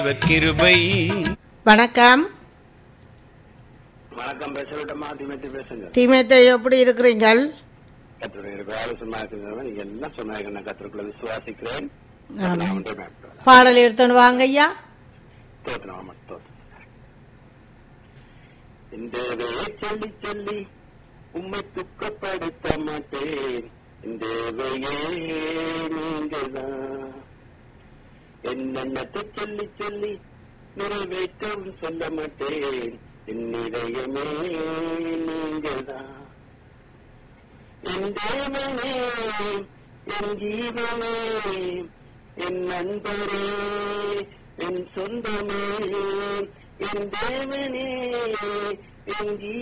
அவர் கிருபை வணக்கம் வணக்கம் பேசவிட்டமா திமேத்தி பேசுங்க தீமேத்தை எப்படி இருக்கிறீங்கள் கத்திரிக்கிற ஆலோசனை இருக்குங்க நீங்க எல்லாம் சொன்னாங்க நான் கத்திரிக்குள்ள விசுவாசிக்கிறேன் ஆமாம். நான் ஒன்றே மேற்கொள்கிறேன். பாடல் எடுத்துன்னு வாங்க ஐயா தோத்திரம் ஆமா, தோத்திரம். இந்த வேலை சொல்லி சொல்லி உம்மை துக்கப்படுத்த மாட்டேன் இந்த வேலையே நீங்கள்தான் என்னென்னத்தை சொல்லி சொல்லி நிறைவேற்றவும் சொல்ல மாட்டேன் என் இதயமே நீங்கள்தான் என் தேவனே என் ஜீவனே என் நண்பரே என் சொந்தமே என் தேவனே என் ஜீ